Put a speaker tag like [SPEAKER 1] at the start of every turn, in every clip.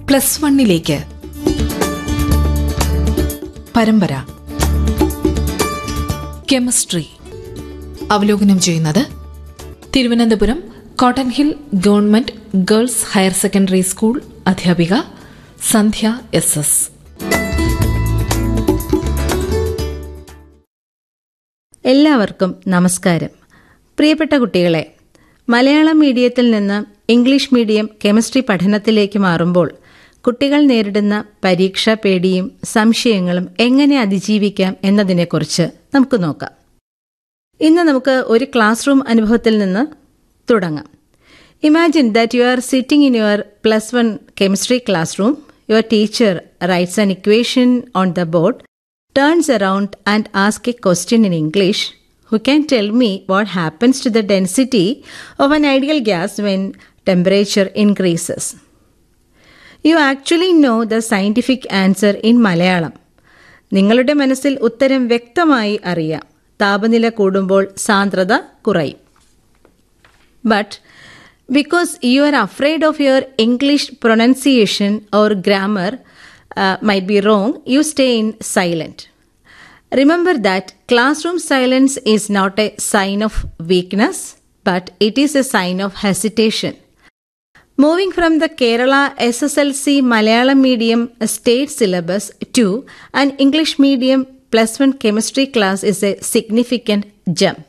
[SPEAKER 1] Plus വണ്ണിലേക്ക് പരമ്പര chemistry അവലോകനം ചെയ്യുന്നത് Thiruvananthapuram cotton hill government girls higher secondary school അധ്യാപിക സന്ധ്യ എസ് എസ്
[SPEAKER 2] എല്ലാവർക്കും നമസ്കാരം പ്രിയപ്പെട്ട കുട്ടികളെ മലയാളം മീഡിയത്തിൽ നിന്ന് ഇംഗ്ലീഷ് മീഡിയം കെമിസ്ട്രി പഠനത്തിലേക്ക് മാറുമ്പോൾ കുട്ടികൾ നേരിടുന്ന പരീക്ഷാ പേടിയും സംശയങ്ങളും എങ്ങനെ അതിജീവിക്കാം എന്നതിനെക്കുറിച്ച് നമുക്ക് നോക്കാം ഇന്ന് നമുക്ക് ഒരു ക്ലാസ് റൂം അനുഭവത്തിൽ നിന്ന് തുടങ്ങാം imagine that you are sitting in your plus one chemistry class room your teacher writes an equation on the board turns around and asks a question in English Who can tell me what happens to the density of an ideal gas when temperature increases? You actually know the scientific answer in Malayalam. നിങ്ങളുടെ മനസ്സിൽ ഉത്തരം വ്യക്തമായി അറിയാം താപനില കൂടുമ്പോൾ സാന്ദ്രത കുറയും but because you are afraid of your English pronunciation or grammar uh, might be wrong, you stay in silent. Remember that classroom silence is not a sign of weakness, but it is a sign of hesitation. Moving from the Kerala SSLC Malayalam medium state syllabus to an English medium plus one chemistry class is a significant jump.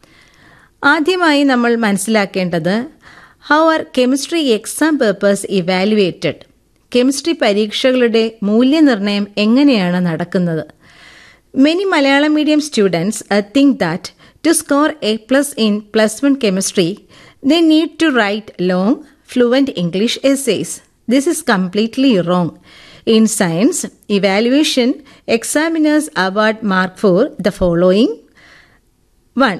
[SPEAKER 2] ആദ്യമായി നമ്മൾ മനസ്സിലാക്കേണ്ടത് how are chemistry exam papers evaluated chemistry പരീക്ഷകളുടെ മൂല്യനിർണ്ണയം എങ്ങനെയാണ് നടക്കുന്നത് many Malayalam medium students think that to score A plus in plus one chemistry they need to write long fluent English essays this is completely wrong in science evaluation examiners award mark for the following one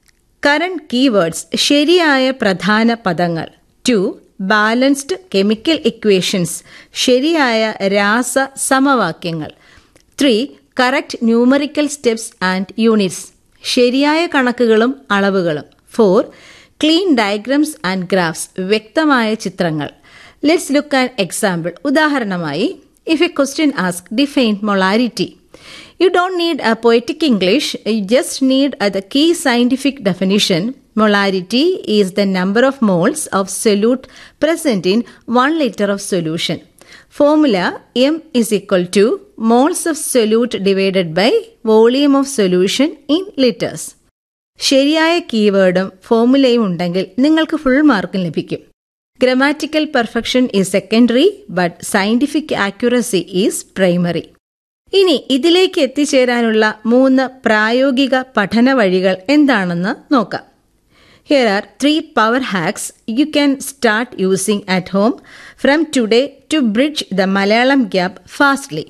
[SPEAKER 2] correct keywords ശരിയായ പ്രധാന പദങ്ങൾ to balanced chemical equations ശരിയായ രാസ സമവാക്യങ്ങൾ three correct numerical steps and units ശരിയായ കണക്കുകളും അളവുകളും four clean diagrams and graphs വ്യക്തമായ ചിത്രങ്ങൾ ലെറ്റ്സ് ലുക്ക് ആൻ എക്സാമ്പിൾ ഉദാഹരണമായി if a question ask define molarity You don't need a poetic English, you just need uh, the key scientific definition. Molarity is the number of moles of solute present in 1 liter of solution. Formula M is equal to moles of solute divided by volume of solution in liters. ശരിയായ കീവേഡും ഫോമുലയും ഉണ്ടെങ്കിൽ നിങ്ങൾക്ക് full മാർക്കും ലഭിക്കും grammatical perfection is secondary but scientific accuracy is primary ഇനി ഇതിലേക്ക് എത്തിച്ചേരാനുള്ള മൂന്ന് പ്രായോഗിക പഠന വഴികൾ എന്താണെന്ന് നോക്കാം here are three power hacks you can start using at home from today to bridge the Malayalam gap fastly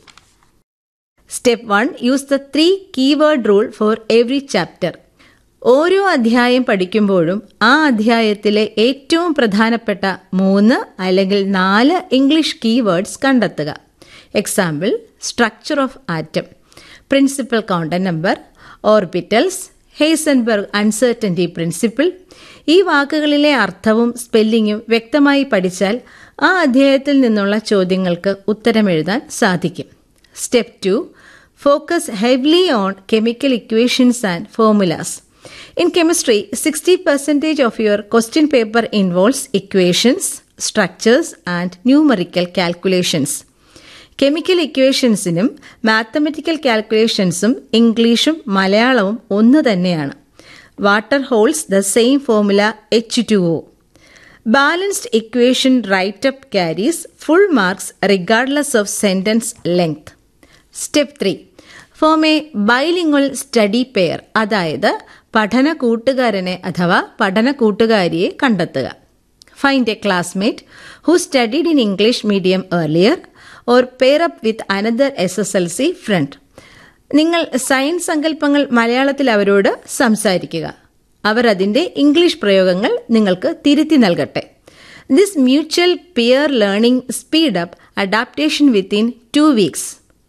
[SPEAKER 2] step one use the three keyword rule for every chapter ഓരോ അധ്യായം പഠിക്കുമ്പോഴും ആ അധ്യായത്തിലെ ഏറ്റവും പ്രധാനപ്പെട്ട മൂന്ന് അല്ലെങ്കിൽ നാല് ഇംഗ്ലീഷ് കീവേഡ്സ് കണ്ടെത്തുക example structure of atom principal quantum number orbitals Heisenberg uncertainty principle ഈ വാക്കുകളിലെ അർത്ഥവും സ്പെല്ലിങ്ങും വ്യക്തമായി പഠിച്ചാൽ ആ അധ്യായത്തിൽ നിന്നുള്ള ചോദ്യങ്ങൾക്ക് ഉത്തരമെഴുതാൻ സാധിക്കും step two focus heavily on chemical equations and formulas in chemistry sixty percentage of your question paper involves equations structures and numerical calculations chemical ഇക്വേഷൻസിനും മാത്തമെറ്റിക്കൽ കാൽക്കുലേഷൻസും ഇംഗ്ലീഷും മലയാളവും ഒന്ന് തന്നെയാണ് water holds the same formula H two O balanced equation write up carries full marks regardless of sentence length step three form a bilingual study pair അതായത് പഠന കൂട്ടുകാരനെ അഥവാ പഠന കൂട്ടുകാരിയെ കണ്ടെത്തുക find A classmate who studied in English medium earlier or pair up with another S S L C friend നിങ്ങൾ science സങ്കല്പങ്ങൾ മലയാളത്തിൽ അവരോട് സംസാരിക്കുക അവർ അതിന്റെ ഇംഗ്ലീഷ് പ്രയോഗങ്ങൾ നിങ്ങൾക്ക് തിരുത്തി നൽകട്ടെ this mutual peer learning speed up adaptation within two weeks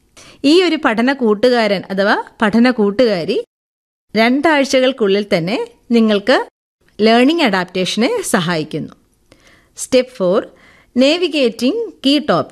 [SPEAKER 2] ഈ ഒരു പഠന കൂട്ടുകാരൻ അഥവാ പഠന കൂട്ടുകാരി രണ്ടാഴ്ചകൾക്കുള്ളിൽ തന്നെ നിങ്ങൾക്ക് ലേണിംഗ് അഡാപ്റ്റേഷനെ സഹായിക്കുന്നു step four navigating key topic